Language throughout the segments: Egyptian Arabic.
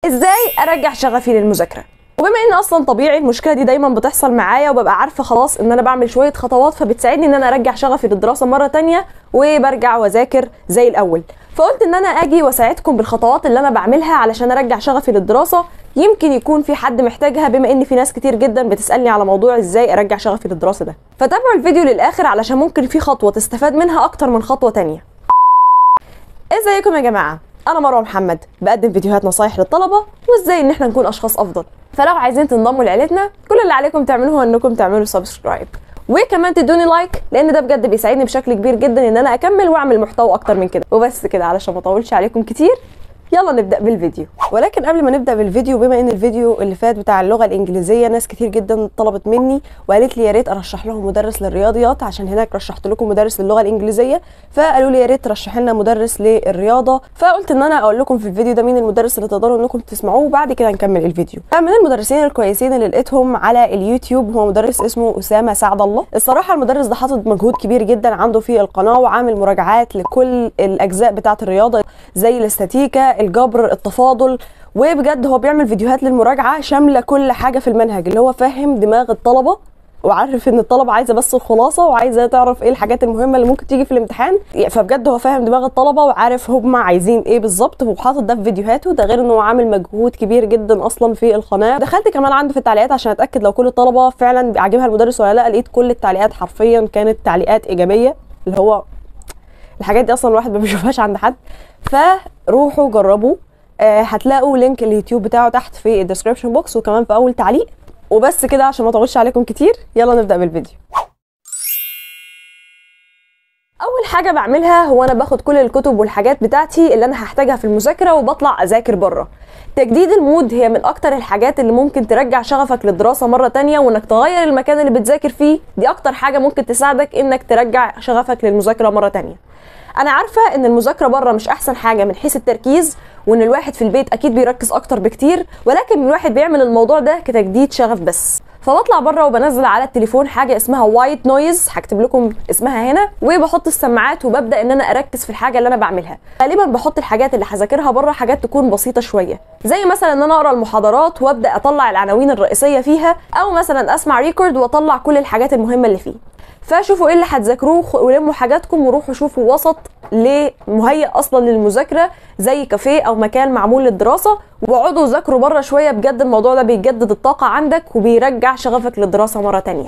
ازاي ارجع شغفي للمذاكره وبما ان اصلا طبيعي المشكله دي دايما بتحصل معايا وببقى عارفه خلاص ان انا بعمل شويه خطوات فبتساعدني ان انا ارجع شغفي للدراسه مره تانية وبرجع واذاكر زي الاول فقلت ان انا اجي واساعدكم بالخطوات اللي انا بعملها علشان ارجع شغفي للدراسه يمكن يكون في حد محتاجها بما ان في ناس كتير جدا بتسالني على موضوع ازاي ارجع شغفي للدراسه ده فتابعوا الفيديو للاخر علشان ممكن في خطوه تستفاد منها اكتر من خطوه تانية ازيكم يا جماعه انا مروه محمد بقدم فيديوهات نصايح للطلبه وازاي ان احنا نكون اشخاص افضل فلو عايزين تنضموا لعيلتنا كل اللي عليكم تعملوه هو انكم تعملوا سبسكرايب وكمان تدوني لايك لان ده بجد بيساعدني بشكل كبير جدا ان انا اكمل واعمل محتوى اكتر من كده وبس كده علشان ما اطولش عليكم كتير يلا نبدا بالفيديو ولكن قبل ما نبدا بالفيديو بما ان الفيديو اللي فات بتاع اللغه الانجليزيه ناس كتير جدا طلبت مني وقالت لي يا ريت ارشح لهم مدرس للرياضيات عشان هناك رشحت لكم مدرس للغه الانجليزيه فقالوا لي يا ريت ترشح لنا مدرس للرياضه فقلت ان انا اقول لكم في الفيديو ده مين المدرس اللي تقدروا انكم تسمعوه وبعد كده نكمل الفيديو من المدرسين الكويسين اللي لقيتهم على اليوتيوب هو مدرس اسمه اسامه سعد الله الصراحه المدرس ده حاطط مجهود كبير جدا عنده في القناه وعامل مراجعات لكل الاجزاء بتاعه الرياضه زي الاستاتيكا الجبر التفاضل وبجد هو بيعمل فيديوهات للمراجعه شامله كل حاجه في المنهج اللي هو فاهم دماغ الطلبه وعارف ان الطلبه عايزه بس الخلاصه وعايزه تعرف ايه الحاجات المهمه اللي ممكن تيجي في الامتحان فبجد هو فاهم دماغ الطلبه وعارف هم عايزين ايه بالظبط وحاطط ده في فيديوهاته ده غير انه هو عامل مجهود كبير جدا اصلا في القناه دخلت كمان عنده في التعليقات عشان اتاكد لو كل الطلبه فعلا عاجبها المدرس ولا لا لقيت كل التعليقات حرفيا كانت تعليقات ايجابيه اللي هو الحاجات دي اصلا الواحد ما بيشوفهاش عند حد فروحوا جربوا آه هتلاقوا لينك اليوتيوب بتاعه تحت في الديسكربشن بوكس وكمان في اول تعليق وبس كده عشان ما اطولش عليكم كتير يلا نبدا بالفيديو اول حاجه بعملها هو انا باخد كل الكتب والحاجات بتاعتي اللي انا هحتاجها في المذاكره وبطلع اذاكر بره تجديد المود هي من اكتر الحاجات اللي ممكن ترجع شغفك للدراسه مره تانية وانك تغير المكان اللي بتذاكر فيه دي اكتر حاجه ممكن تساعدك انك ترجع شغفك للمذاكره مره تانية انا عارفه ان المذاكره بره مش احسن حاجه من حيث التركيز وان الواحد في البيت اكيد بيركز اكتر بكتير ولكن الواحد بيعمل الموضوع ده كتجديد شغف بس فبطلع بره وبنزل على التليفون حاجه اسمها وايت نويز هكتب لكم اسمها هنا وبحط السماعات وببدا ان انا اركز في الحاجه اللي انا بعملها غالبا بحط الحاجات اللي هذاكرها بره حاجات تكون بسيطه شويه زي مثلا ان انا اقرا المحاضرات وابدا اطلع العناوين الرئيسيه فيها او مثلا اسمع ريكورد واطلع كل الحاجات المهمه اللي فيه فشوفوا ايه اللي هتذاكروه ولموا حاجاتكم وروحوا شوفوا وسط لمهيئ اصلا للمذاكره زي كافيه او مكان معمول للدراسه واقعدوا ذاكروا بره شويه بجد الموضوع ده بيجدد الطاقه عندك وبيرجع شغفك للدراسه مره تانية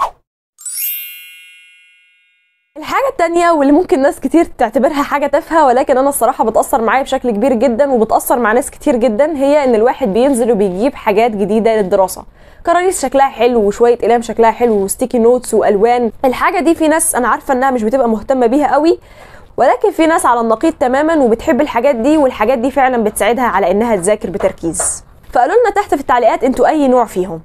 الحاجة التانية واللي ممكن ناس كتير تعتبرها حاجة تافهة ولكن أنا الصراحة بتأثر معايا بشكل كبير جدا وبتأثر مع ناس كتير جدا هي إن الواحد بينزل وبيجيب حاجات جديدة للدراسة كراريس شكلها حلو وشوية أقلام شكلها حلو وستيكي نوتس وألوان الحاجة دي في ناس أنا عارفة إنها مش بتبقى مهتمة بيها قوي ولكن في ناس على النقيض تماما وبتحب الحاجات دي والحاجات دي فعلا بتساعدها على إنها تذاكر بتركيز فقالوا لنا تحت في التعليقات انتوا أي نوع فيهم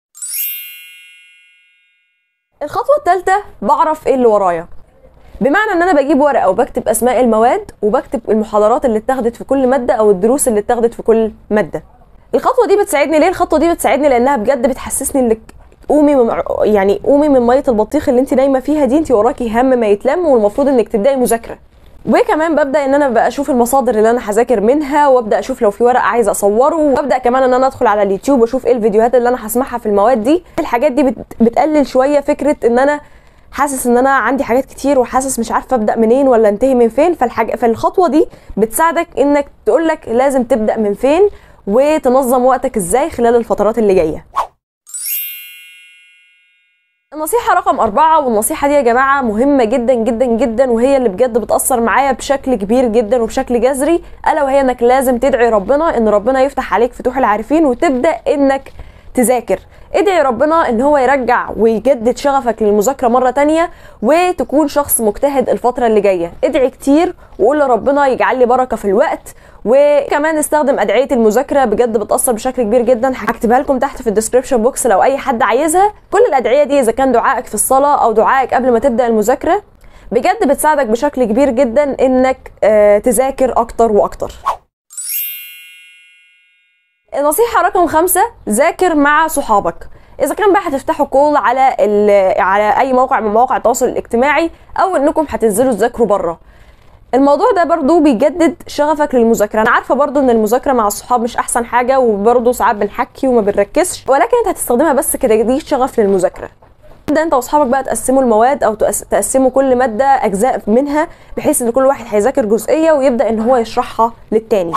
الخطوة الثالثة بعرف ايه اللي ورايا بمعنى ان انا بجيب ورقه وبكتب اسماء المواد وبكتب المحاضرات اللي اتاخدت في كل ماده او الدروس اللي اتاخدت في كل ماده الخطوه دي بتساعدني ليه الخطوه دي بتساعدني لانها بجد بتحسسني انك قومي من يعني قومي من ميه البطيخ اللي انت نايمه فيها دي انت وراكي هم ما يتلم والمفروض انك تبداي مذاكره وكمان ببدا ان انا بقى اشوف المصادر اللي انا هذاكر منها وابدا اشوف لو في ورق عايزه اصوره وابدا كمان ان انا ادخل على اليوتيوب واشوف ايه الفيديوهات اللي انا هسمعها في المواد دي الحاجات دي بت... بتقلل شويه فكره ان انا حاسس ان انا عندي حاجات كتير وحاسس مش عارفه ابدا منين ولا انتهي من فين فالحاجه فالخطوه دي بتساعدك انك تقول لك لازم تبدا من فين وتنظم وقتك ازاي خلال الفترات اللي جايه النصيحة رقم أربعة والنصيحة دي يا جماعة مهمة جدا جدا جدا وهي اللي بجد بتأثر معايا بشكل كبير جدا وبشكل جذري ألا وهي إنك لازم تدعي ربنا إن ربنا يفتح عليك فتوح العارفين وتبدأ إنك تذاكر ادعي ربنا ان هو يرجع ويجدد شغفك للمذاكره مره تانية وتكون شخص مجتهد الفتره اللي جايه ادعي كتير وقول لربنا يجعل لي بركه في الوقت وكمان استخدم ادعيه المذاكره بجد بتاثر بشكل كبير جدا هكتبها لكم تحت في الديسكربشن بوكس لو اي حد عايزها كل الادعيه دي اذا كان دعائك في الصلاه او دعائك قبل ما تبدا المذاكره بجد بتساعدك بشكل كبير جدا انك آه تذاكر اكتر واكتر النصيحة رقم خمسة ذاكر مع صحابك اذا كان بقى هتفتحوا كول على على اي موقع من مواقع التواصل الاجتماعي او انكم هتنزلوا تذاكروا بره الموضوع ده برضو بيجدد شغفك للمذاكره انا عارفه برضو ان المذاكره مع الصحاب مش احسن حاجه وبرضو ساعات بنحكي وما بنركزش ولكن انت هتستخدمها بس كتجديد شغف للمذاكره تبدا انت واصحابك بقى تقسموا المواد او تقس- تقسموا كل ماده اجزاء منها بحيث ان كل واحد هيذاكر جزئيه ويبدا ان هو يشرحها للتاني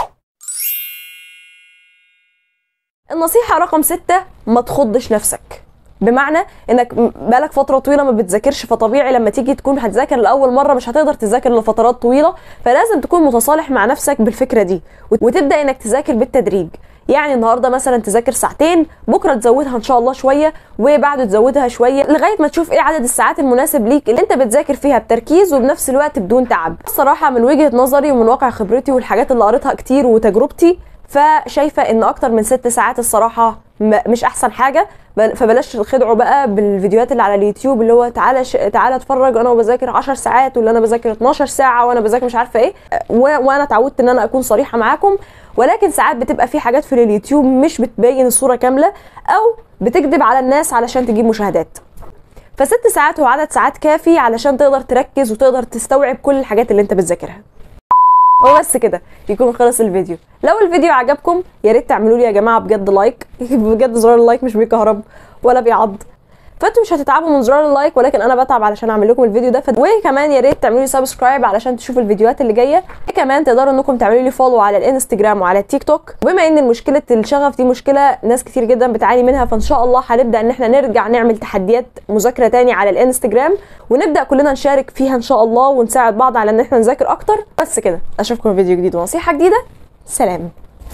النصيحة رقم ستة ما تخضش نفسك بمعنى انك م- بقالك فترة طويلة ما بتذاكرش فطبيعي لما تيجي تكون هتذاكر لأول مرة مش هتقدر تذاكر لفترات طويلة فلازم تكون متصالح مع نفسك بالفكرة دي وت- وتبدأ انك تذاكر بالتدريج يعني النهارده مثلا تذاكر ساعتين بكره تزودها ان شاء الله شويه وبعده تزودها شويه لغايه ما تشوف ايه عدد الساعات المناسب ليك اللي انت بتذاكر فيها بتركيز وبنفس الوقت بدون تعب الصراحه من وجهه نظري ومن واقع خبرتي والحاجات اللي قريتها كتير وتجربتي فشايفه ان اكتر من ست ساعات الصراحه م- مش احسن حاجه بل- فبلاش تخدعوا بقى بالفيديوهات اللي على اليوتيوب اللي هو تعالى ش... تعالى اتفرج انا بذاكر 10 ساعات ولا انا بذاكر 12 ساعه وانا بذاكر مش عارفه ايه و... وانا اتعودت ان انا اكون صريحه معاكم ولكن ساعات بتبقى في حاجات في اليوتيوب مش بتبين الصوره كامله او بتكذب على الناس علشان تجيب مشاهدات فست ساعات هو عدد ساعات كافي علشان تقدر تركز وتقدر تستوعب كل الحاجات اللي انت بتذاكرها وبس كده يكون خلص الفيديو لو الفيديو عجبكم يا ريت تعملوا لي يا جماعه بجد لايك بجد زرار اللايك مش بيكهرب ولا بيعض فانتوا مش هتتعبوا من زرار اللايك ولكن انا بتعب علشان اعمل لكم الفيديو ده ف... وكمان يا ريت تعملوا لي سبسكرايب علشان تشوفوا الفيديوهات اللي جايه كمان تقدروا انكم تعملوا لي فولو على الانستجرام وعلى التيك توك وبما ان مشكله الشغف دي مشكله ناس كتير جدا بتعاني منها فان شاء الله هنبدا ان احنا نرجع نعمل تحديات مذاكره تاني على الانستجرام ونبدا كلنا نشارك فيها ان شاء الله ونساعد بعض على ان احنا نذاكر اكتر بس كده اشوفكم في فيديو جديد ونصيحه جديده سلام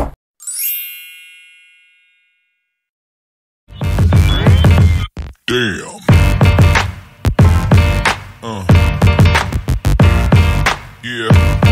Damn. Uh. Yeah.